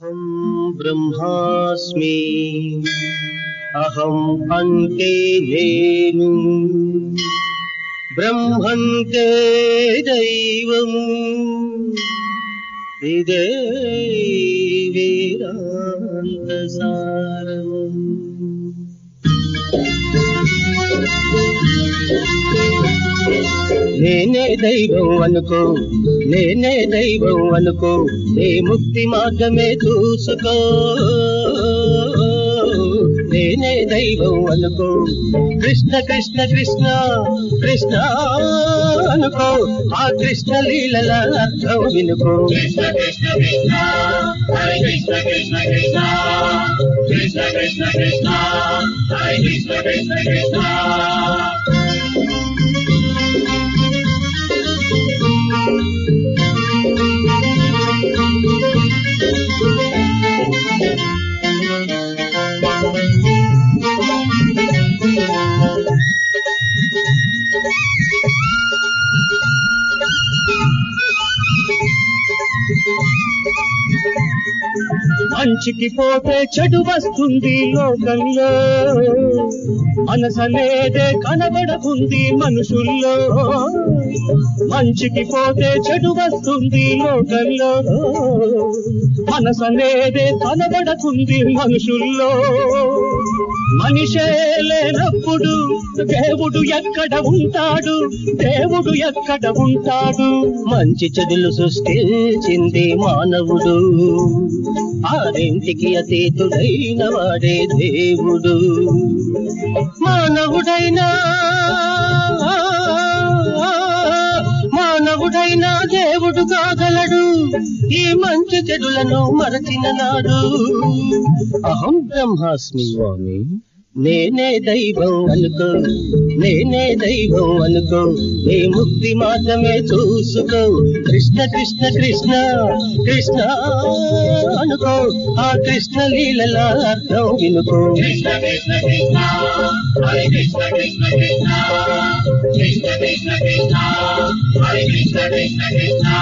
అహం బ్రహ్మాస్మి అహం అంటే నేను బ్రహ్మంతే దైవం ఇదే వేదాంత సారం నేనే దైవం అనుకో నేనే దైవం అనుకో నీ ముక్తి మార్గమే చూసుకో నేనే దైవం అనుకో కృష్ణ కృష్ణ కృష్ణ కృష్ణ అనుకో ఆ కృష్ణ లీలల అర్థం వినుకో Krishna Krishna Krishna Hare Krishna Krishna Krishna Krishna Krishna Krishna Hare Krishna Krishna Krishna మంచికి పోతే చెడు వస్తుంది లోకంలో మనసనేదే కనబడకుంది మనుషుల్లో మంచికి పోతే చెడు వస్తుంది లోకంలో మనసనేదే కనబడకుంది మనుషుల్లో మనిషే లేనప్పుడు దేవుడు ఎక్కడ ఉంటాడు దేవుడు ఎక్కడ ఉంటాడు మంచి చెడులు సృష్టించింది మానవుడు ఆరింటికి అతీతుడైన వాడే దేవుడు మానవుడైనా మానవుడైనా దేవుడు కాగలడు ఈ మంచి చెడులను మరచిన నాడు అహం బ్రహ్మాస్మి స్వామి నేనే దైవం అనుకో నేనే దైవం అనుకో నీ ముక్తి మార్గమే చూసుకో కృష్ణ కృష్ణ కృష్ణ కృష్ణ అనుకో ఆ కృష్ణ లీలల అర్థం వినుకో Krishna Krishna Krishna Hare Krishna Krishna Krishna Krishna Krishna Krishna Hare Krishna Krishna Krishna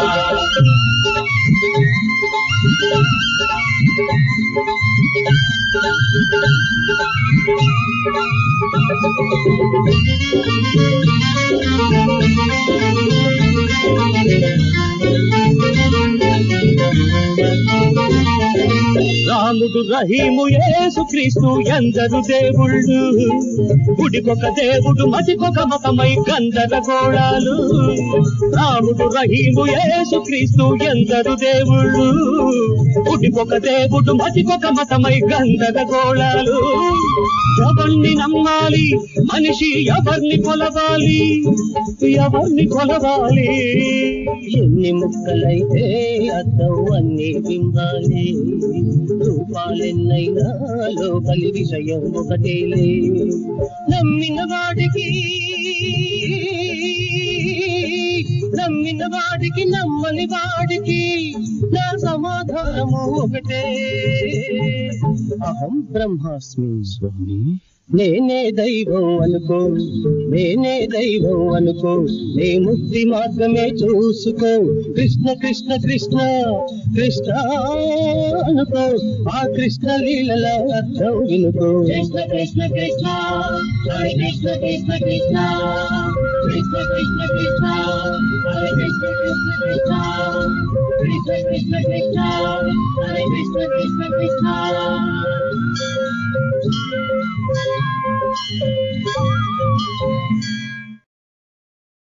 రాముడు రహీము యేసు క్రీస్తు ఎందరు దేవుళ్ళు గుడికొక దేవుడు మతికొక మతమై గందరగోళాలు రాముడు రహీము యేసు క్రీస్తు ఎందరు దేవుళ్ళు గుడికొక దేవుడు మతికొక మతమై గందరగోళాలు ఎవరిని నమ్మాలి మనిషి ఎవరిని కొలవాలి ఎవరిని కొలవాలి ఎన్ని ముక్కలైతే అర్థం అన్ని బింబాలే రూపాలెన్నైనా లోపలి విషయం ఒకటేలే నమ్మిన వాడికి నమ్మిన వాడికి నమ్మని వాడికి నా సమాధానము ఒకటే అహం బ్రహ్మాస్మి స్వామి నేనే దైవం అనుకో నేనే దైవం అనుకో నీ ముక్తి మార్గమే చూసుకో కృష్ణ కృష్ణ కృష్ణ కృష్ణ అనుకో ఆ కృష్ణ లీలల అర్థం వినుకో Krishna Krishna Krishna Hare Krishna Krishna Krishna Krishna Krishna Krishna Hare Krishna Krishna Krishna Krishna Krishna Krishna Hare Krishna Krishna Krishna